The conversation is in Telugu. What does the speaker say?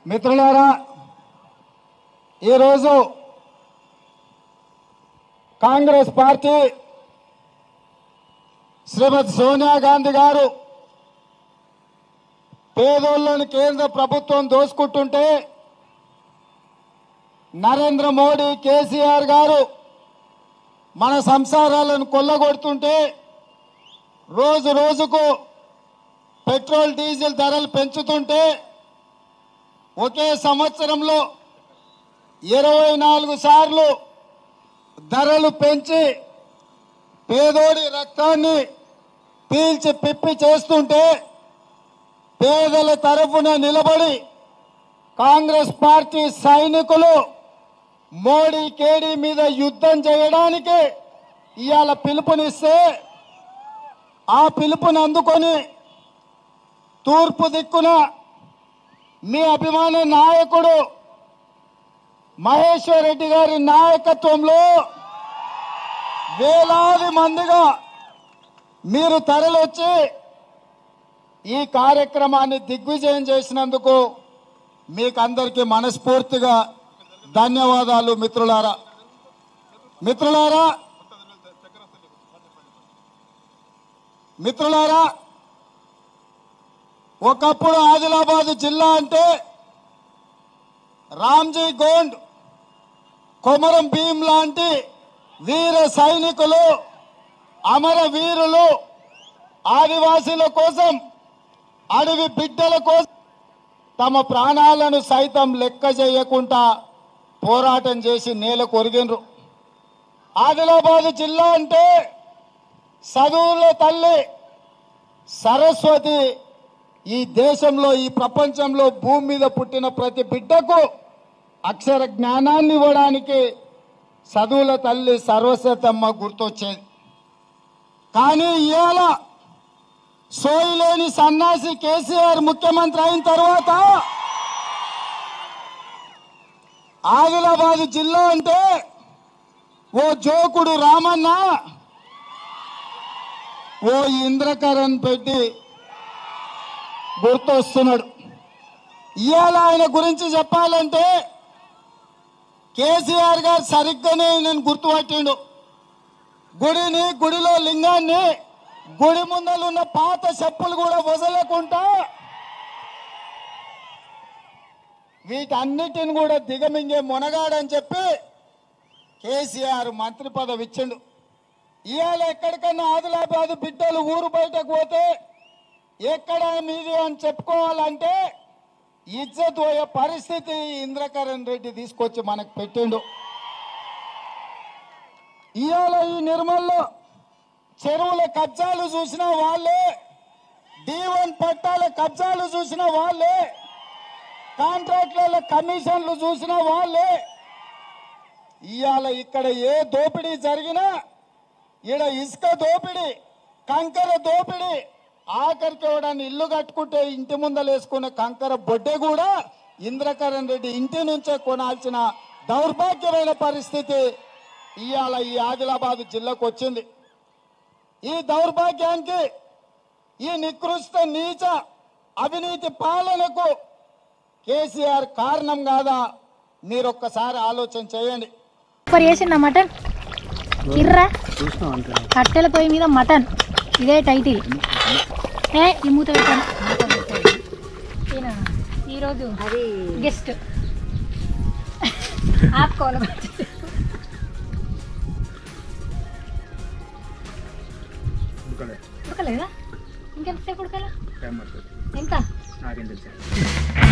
మిత్రులారా ఈరోజు కాంగ్రెస్ పార్టీ శ్రీమతి సోనియా గాంధీ గారు పేదోళ్ళని కేంద్ర ప్రభుత్వం దోసుకుంటుంటే నరేంద్ర మోడీ కేసీఆర్ గారు మన సంసారాలను కొల్లగొడుతుంటే రోజు రోజుకు పెట్రోల్ డీజిల్ ధరలు పెంచుతుంటే ఒకే సంవత్సరంలో ఇరవై నాలుగు సార్లు ధరలు పెంచి పేదోడి రక్తాన్ని పీల్చి పిప్పి చేస్తుంటే పేదల తరఫున నిలబడి కాంగ్రెస్ పార్టీ సైనికులు మోడీ కేడీ మీద యుద్ధం చేయడానికి ఇవాళ పిలుపునిస్తే ఆ పిలుపుని అందుకొని తూర్పు దిక్కున మీ అభిమాన నాయకుడు మహేశ్వర్ రెడ్డి గారి నాయకత్వంలో వేలాది మందిగా మీరు తరలొచ్చి ఈ కార్యక్రమాన్ని దిగ్విజయం చేసినందుకు మీకు అందరికీ మనస్ఫూర్తిగా ధన్యవాదాలు మిత్రులారా మిత్రులారా మిత్రులారా ఒకప్పుడు ఆదిలాబాద్ జిల్లా అంటే రామ్జీ గోండ్ కొమరం భీం లాంటి వీర సైనికులు అమర వీరులు ఆదివాసీల కోసం అడవి బిడ్డల కోసం తమ ప్రాణాలను సైతం లెక్క చేయకుండా పోరాటం చేసి నేల కొరిగినరు ఆదిలాబాద్ జిల్లా అంటే చదువుల తల్లి సరస్వతి ఈ దేశంలో ఈ ప్రపంచంలో భూమి మీద పుట్టిన ప్రతి బిడ్డకు అక్షర జ్ఞానాన్ని ఇవ్వడానికి చదువుల తల్లి సర్వస్వతమ్మ గుర్తొచ్చేది కానీ ఇవాళ సోయిలేని సన్నాసి కేసీఆర్ ముఖ్యమంత్రి అయిన తర్వాత ఆదిలాబాద్ జిల్లా అంటే ఓ జోకుడు రామన్న ఓ ఇంద్రకరణ్ పెట్టి గుర్తొస్తున్నాడు ఇవాళ ఆయన గురించి చెప్పాలంటే కేసీఆర్ గారు సరిగ్గానే నేను గుర్తుపట్టిండు గుడిని గుడిలో లింగాన్ని గుడి ముందలున్న పాత చెప్పులు కూడా వదలకుండా వీటన్నిటిని కూడా దిగమింగే మునగాడని చెప్పి కేసీఆర్ మంత్రి పదవి ఇచ్చిండు ఇవాళ ఎక్కడికన్నా ఆదిలాబాద్ బిడ్డలు ఊరు బయటకు పోతే ఎక్కడ మీది అని చెప్పుకోవాలంటే ఇజ్జత్ పోయే పరిస్థితి ఇంద్రకరణ్ రెడ్డి తీసుకొచ్చి మనకు పెట్టిండు ఇవాళ ఈ నిర్మల్లో చెరువుల కబ్జాలు చూసిన వాళ్ళే డీవన్ పట్టాల కబ్జాలు చూసిన వాళ్ళే కాంట్రాక్టుల కమిషన్లు చూసిన వాళ్ళే ఇవాళ ఇక్కడ ఏ దోపిడీ జరిగినా ఈడ ఇసుక దోపిడీ కంకర దోపిడీ ఆఖరికి ఎవడన్నా ఇల్లు కట్టుకుంటే ఇంటి ముందర వేసుకునే కంకర బొడ్డె కూడా ఇంద్రకరణ్ రెడ్డి ఇంటి నుంచే కొనాల్సిన దౌర్భాగ్యమైన పరిస్థితి ఇవాళ ఈ ఆదిలాబాద్ జిల్లాకు వచ్చింది ఈ దౌర్భాగ్యానికి ఈ నికృష్ట నీచ అవినీతి పాలనకు కేసీఆర్ కారణం కాదా మీరు ఒక్కసారి ఆలోచన చేయండి సూపర్ చేసిండ మటన్ కిర్రా కట్టెల పొయ్యి మీద మటన్ ఇదే టైటిల్ ఏ ఈ మూత పెట్టాను ఈయన ఈరోజు గెస్ట్ ఆపుకోవాలి ఉడకలేదా ఇంకెంతసేపు ఉడకాల టైం పడుతుంది ఎంత నాకేం తెలుసు